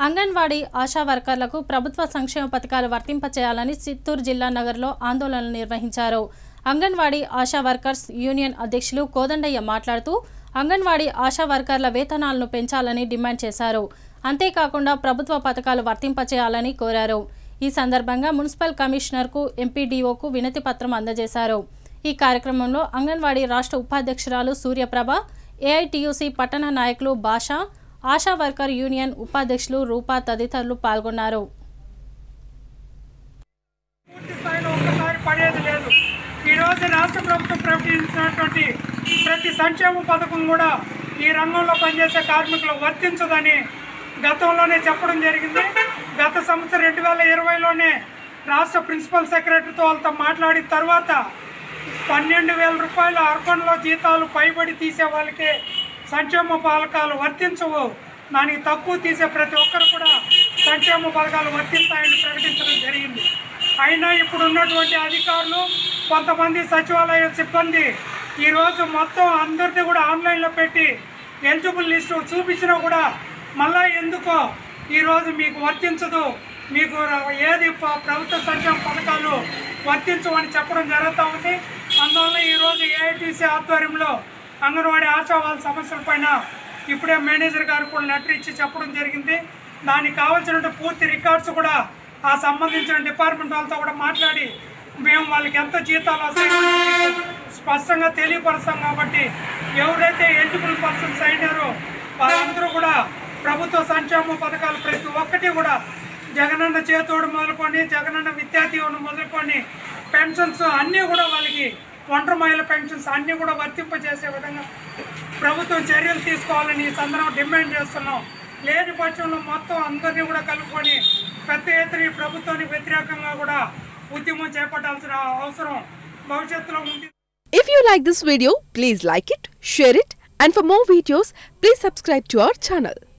అంగన్వాడీ ఆశా వర్కర్లకు ప్రభుత్వ సంక్షేమ పథకాలు వర్తింపచేయాలని చిత్తూరు జిల్లా నగర్లో ఆందోళనలు నిర్వహించారు అంగన్వాడీ ఆశా వర్కర్స్ యూనియన్ అధ్యక్షులు కోదండయ్య మాట్లాడుతూ అంగన్వాడీ ఆశా వర్కర్ల వేతనాలను పెంచాలని డిమాండ్ చేశారు అంతేకాకుండా ప్రభుత్వ పథకాలు వర్తింపచేయాలని కోరారు ఈ సందర్భంగా మున్సిపల్ కమిషనర్కు ఎంపీడీఓకు వినతి పత్రం అందజేశారు ఈ కార్యక్రమంలో అంగన్వాడీ రాష్ట్ర ఉపాధ్యక్షురాలు సూర్యప్రభ ఏఐటియుసి పట్టణ నాయకులు భాష ఆశా వర్కర్ యూనియన్ ఉపాధ్యక్షులు రూపా తదితరులు పాల్గొన్నారు పూర్తి స్థాయిలో ఒక్కసారి పడేది లేదు ఈ రోజు రాష్ట్ర ప్రభుత్వం ప్రకటించినటువంటి ప్రతి సంక్షేమ పథకం కూడా ఈ రంగంలో పనిచేసే కార్మికులకు వర్తించదని గతంలోనే చెప్పడం జరిగింది గత సంవత్సరం రెండు వేల ఇరవైలోనే రాష్ట్ర ప్రిన్సిపల్ సెక్రటరీతో వాళ్ళతో మాట్లాడిన తర్వాత పన్నెండు వేల రూపాయల అర్బన్లో జీతాలు పైబడి తీసే వాళ్ళకే సంక్షేమ పథకాలు వర్తించవు దానికి తక్కువ తీసే ప్రతి ఒక్కరు కూడా సంక్షేమ పథకాలు వర్తిస్తాయని ప్రకటించడం జరిగింది అయినా ఇప్పుడు ఉన్నటువంటి అధికారులు కొంతమంది సచివాలయ సిబ్బంది ఈరోజు మొత్తం అందరినీ కూడా ఆన్లైన్లో పెట్టి ఎలిజిబుల్ లిస్టు చూపించినా కూడా మళ్ళా ఎందుకో ఈరోజు మీకు వర్తించదు మీకు ఏది ప- ప్రభుత్వ సంక్షేమ పథకాలు వర్తించవని చెప్పడం జరుగుతూ ఉంది అందువల్ల ఈరోజు ఏఐటీసీ ఆధ్వర్యంలో అంగన్వాడీ ఆశా వాళ్ళ సమస్యల పైన ఇప్పుడే మేనేజర్ గారు కూడా లెటర్ ఇచ్చి చెప్పడం జరిగింది దానికి కావాల్సిన పూర్తి రికార్డ్స్ కూడా ఆ సంబంధించిన డిపార్ట్మెంట్ వాళ్ళతో కూడా మాట్లాడి మేము వాళ్ళకి ఎంత జీతాలు వస్తాయో మీకు స్పష్టంగా తెలియపరుస్తాం కాబట్టి ఎవరైతే ఎలిజిబుల్ పర్సన్స్ అయినారో వాళ్ళందరూ కూడా ప్రభుత్వ సంక్షేమ పథకాలు ప్రతి ఒక్కటి కూడా జగనన్న చేతోడు మొదలుకొని జగనన్న విద్యా దీవెన మొదలుకొని పెన్షన్స్ అన్నీ కూడా వాళ్ళకి ఒంటరి మహిళ పెన్షన్స్ అన్నీ కూడా వర్తింపజేసే విధంగా ప్రభుత్వం చర్యలు తీసుకోవాలని ఈ సందర్భం డిమాండ్ చేస్తున్నాం లేని పక్షంలో మొత్తం అందరినీ కూడా కలుపుకొని పెద్ద ఎత్తున ఈ ప్రభుత్వానికి వ్యతిరేకంగా కూడా ఉద్యమం చేపట్టాల్సిన అవసరం భవిష్యత్తులో ఉంది If you like this video, please like it, share it, and for more videos, please subscribe to our channel.